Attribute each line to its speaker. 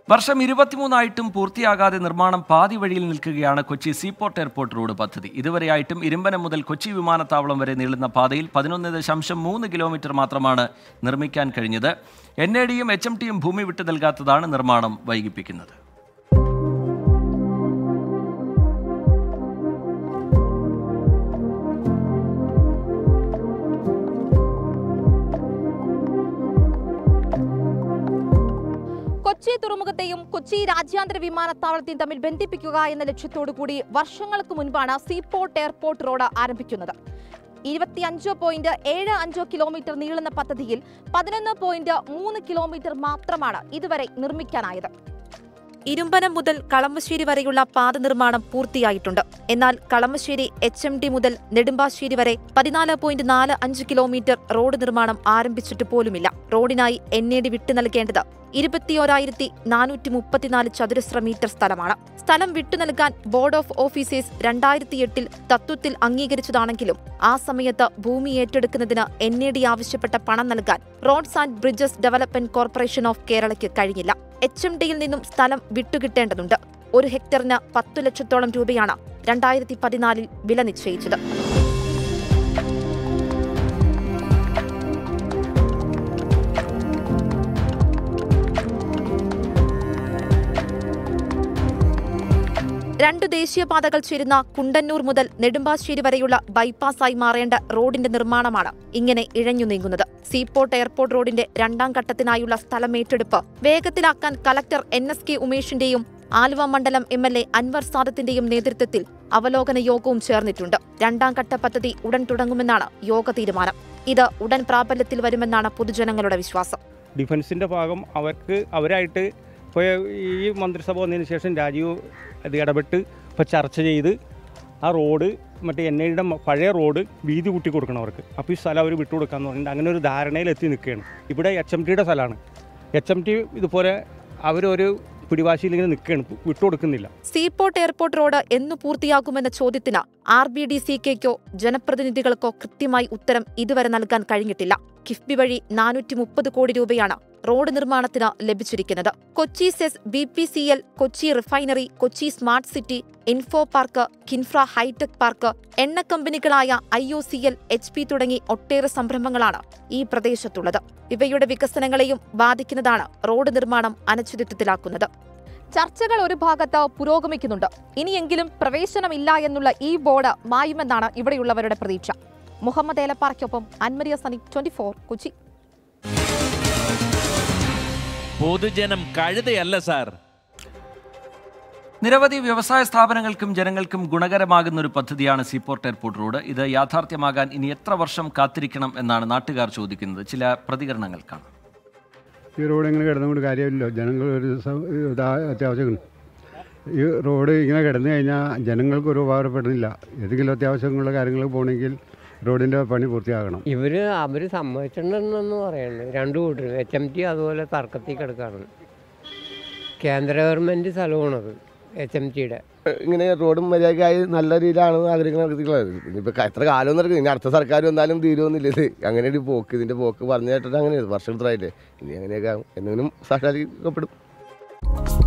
Speaker 1: വർഷം ഇരുപത്തിമൂന്നായിട്ടും പൂർത്തിയാകാതെ നിർമ്മാണം പാതി വഴിയിൽ നിൽക്കുകയാണ് കൊച്ചി സീപോർട്ട് എയർപോർട്ട് റോഡ് പദ്ധതി ഇതുവരെയായിട്ടും ഇരുമ്പനം മുതൽ കൊച്ചി വിമാനത്താവളം വരെ നീളുന്ന പാതയിൽ പതിനൊന്ന് ദശാംശം മൂന്ന് കിലോമീറ്റർ മാത്രമാണ് നിർമ്മിക്കാൻ കഴിഞ്ഞത് എൻ എ ഡിയും എച്ച് എം ടിയും ഭൂമി വിട്ടു നൽകാത്തതാണ് നിർമ്മാണം വൈകിപ്പിക്കുന്നത്
Speaker 2: കൊച്ചി തുറമുഖത്തെയും കൊച്ചി രാജ്യാന്തര വിമാനത്താവളത്തെയും തമ്മിൽ ബന്ധിപ്പിക്കുക എന്ന ലക്ഷ്യത്തോടു കൂടി വർഷങ്ങൾക്ക് മുൻപാണ് സീപോർട്ട് എയർപോർട്ട് റോഡ് ആരംഭിക്കുന്നത് ഇരുപത്തിയഞ്ച് പോയിന്റ് ഏഴ് അഞ്ച് കിലോമീറ്റർ നീളുന്ന പദ്ധതിയിൽ പതിനൊന്ന് പോയിന്റ് മൂന്ന് കിലോമീറ്റർ മാത്രമാണ് ഇതുവരെ നിർമ്മിക്കാനായത് ഇരുമ്പനം മുതൽ കളമശ്ശേരി വരെയുള്ള പാത നിർമ്മാണം പൂർത്തിയായിട്ടുണ്ട് എന്നാൽ കളമശ്ശേരി എച്ച് എം ഡി മുതൽ നെടുമ്പാശ്ശേരി വരെ പതിനാല് പോയിന്റ് നാല് അഞ്ച് കിലോമീറ്റർ റോഡ് നിർമ്മാണം ആരംഭിച്ചിട്ട് പോലുമില്ല റോഡിനായി എൻ എ ഡി വിട്ടു നൽകേണ്ടത് ഇരുപത്തിയോരായിരത്തി നാനൂറ്റി മുപ്പത്തിനാല് ചതുരശ്ര മീറ്റർ സ്ഥലമാണ് സ്ഥലം വിട്ടു നൽകാൻ ബോർഡ് ഓഫ് ഓഫീസേഴ്സ് രണ്ടായിരത്തി എട്ടിൽ തത്വത്തിൽ അംഗീകരിച്ചതാണെങ്കിലും ആ സമയത്ത് ഭൂമി ഏറ്റെടുക്കുന്നതിന് എൻ എ ഡി ആവശ്യപ്പെട്ട പണം നൽകാൻ roads and bridges development corporation of കേരളയ്ക്ക് കഴിഞ്ഞില്ല എച്ച് എം ഡിയിൽ നിന്നും സ്ഥലം വിട്ടുകിട്ടേണ്ടതുണ്ട് ഒരു ഹെക്ടറിന് പത്തു ലക്ഷത്തോളം രൂപയാണ് രണ്ടായിരത്തി പതിനാലിൽ വില നിശ്ചയിച്ചത് രണ്ടു ദേശീയപാതകൾ ചേരുന്ന കുണ്ടന്നൂർ മുതൽ നെടുമ്പാശ്ശേരി വരെയുള്ള ബൈപ്പാസായി മാറേണ്ട റോഡിന്റെ നിർമ്മാണമാണ് ഇങ്ങനെ ഇഴഞ്ഞു നീങ്ങുന്നത് സീപോർട്ട് എയർപോർട്ട് റോഡിന്റെ രണ്ടാം ഘട്ടത്തിനായുള്ള സ്ഥലമേറ്റെടുപ്പ് വേഗത്തിലാക്കാൻ കലക്ടർ എൻ എസ് കെ ഉമേഷിന്റെയും ആലുവ മണ്ഡലം എം എൽ എ അൻവർ സാദത്തിന്റെ നേതൃത്വത്തിൽ അവലോകന യോഗവും ചേർന്നിട്ടുണ്ട് രണ്ടാം ഘട്ട പദ്ധതി ഉടൻ തുടങ്ങുമെന്നാണ് യോഗ തീരുമാനം ഇത് ഉടൻ പ്രാബല്യത്തിൽ വരുമെന്നാണ് പൊതുജനങ്ങളുടെ വിശ്വാസം
Speaker 3: ഡിഫൻസിൻ്റെ ഭാഗം അവർക്ക് അവരായിട്ട് ഇപ്പോൾ ഈ മന്ത്രിസഭ വന്നതിന് ശേഷം രാജീവ് അത് ഇടപെട്ട് ഇപ്പോൾ ചർച്ച ചെയ്ത് ആ റോഡ് മറ്റേ എൻ ഐയുടെ പഴയ റോഡ് വീതി കൂട്ടി കൊടുക്കണം അവർക്ക് അപ്പോൾ ഈ സ്ഥലം അവർ വിട്ടുകൊടുക്കാന്ന് പറഞ്ഞിട്ട് അങ്ങനെ ഒരു ധാരണയിൽ എത്തി നിൽക്കുകയാണ് ഇവിടെ എച്ച് എം ടിയുടെ സ്ഥലമാണ് എച്ച് എം ടി ഇതുപോലെ അവരൊരു പിടിവാശിയിൽ ഇങ്ങനെ നിൽക്കുകയാണ് വിട്ടുകൊടുക്കുന്നില്ല
Speaker 2: സീപോർട്ട് എയർപോർട്ട് റോഡ് എന്നു പൂർത്തിയാകുമെന്ന ചോദ്യത്തിന് ആർ ബി ഡി സി കെക്കോ ജനപ്രതിനിധികൾക്കോ കൃത്യമായി ഉത്തരം ഇതുവരെ നൽകാൻ കഴിഞ്ഞിട്ടില്ല കിഫ്ബി വഴി നാനൂറ്റി മുപ്പത് കോടി രൂപയാണ് റോഡ് നിർമ്മാണത്തിന് ലഭിച്ചിരിക്കുന്നത് Kochi SEZ B P C L Kochi refinery Kochi smart city info park KINFRA hitech park എണ്ണ കമ്പനികളായ I O C L H P തുടങ്ങി ഒട്ടേറെ സംരംഭങ്ങളാണ് ഈ പ്രദേശത്തുള്ളത് ഇവയുടെ വികസനങ്ങളെയും ബാധിക്കുന്നതാണ് റോഡ് നിർമ്മാണം അനിശ്ചിതത്വത്തിലാക്കുന്നത് ചർച്ചകൾ ഒരു ഭാഗത്ത് പുരോഗമിക്കുന്നുണ്ട് ഇനിയെങ്കിലും പ്രവേശനമില്ല എന്നുള്ള ഈ ബോർഡ് മായുമെന്നാണ് ഇവിടെയുള്ളവരുടെ പ്രതീക്ഷ മുഹമ്മദ് ഏലപ്പാറയ്ക്കൊപ്പം അൻമരിയ സനി ട്വന്റി കൊച്ചി
Speaker 4: പൊതുജനം കഴുതയല്ല സാർ
Speaker 1: നിരവധി വ്യവസായ സ്ഥാപനങ്ങൾക്കും ജനങ്ങൾക്കും ഗുണകരമാകുന്ന ഒരു പദ്ധതിയാണ് സീപോർട്ട് എയർപോർട്ട് റോഡ് ഇത് യാഥാർത്ഥ്യമാകാൻ ഇനി എത്ര വർഷം കാത്തിരിക്കണം എന്നാണ് നാട്ടുകാർ ചോദിക്കുന്നത് ചില പ്രതികരണങ്ങൾ കാണാം
Speaker 5: ഈ റോഡ് ഇങ്ങനെ കിടന്നുകൊണ്ട് കാര്യമില്ലല്ലോ ജനങ്ങൾ ഒരു ദിവസം ഇതാ അത്യാവശ്യം ഈ റോഡ് ഇങ്ങനെ കിടന്നു കഴിഞ്ഞാൽ ജനങ്ങൾക്ക് ഒരു ഉപകാരപ്പെടുന്നില്ല ഏതെങ്കിലും അത്യാവശ്യമുള്ള കാര്യങ്ങൾ പോകണമെങ്കിൽ റോഡിൻ്റെ പണി പൂർത്തിയാകണം
Speaker 6: ഇവർ അവർ സമ്മതിച്ചിട്ടുണ്ടെന്നു പറയുന്നത് രണ്ടു കൂട്ടരും എച്ച് എം ടി അതുപോലെ തർക്കത്തിൽ കിടക്കുകയാണ് കേന്ദ്ര ഗവൺമെൻറ് സ്ഥലമാണത് എച്ച് എം ടിയുടെ
Speaker 7: ഇങ്ങനെ റോഡും മര്യാദക്കായി നല്ല രീതിയിലാണ് ആഗ്രഹങ്ങൾ നടത്തിയിട്ടുള്ളത് ഇനിയിപ്പോൾ എത്ര കാലം നടക്കും ഇനി അടുത്ത സർക്കാർ വന്നാലും തീരുമൊന്നുമില്ല ഇത് അങ്ങനെ ഒരു പോക്ക് ഇതിൻ്റെ പോക്ക് പറഞ്ഞു കേട്ടിട്ട് അങ്ങനെ വർഷം ഇത്രയായില്ലേ ഇനി അങ്ങനെയൊക്കെ ആകും എന്തെങ്കിലും സാക്ഷാത്കരിക്കപ്പെടും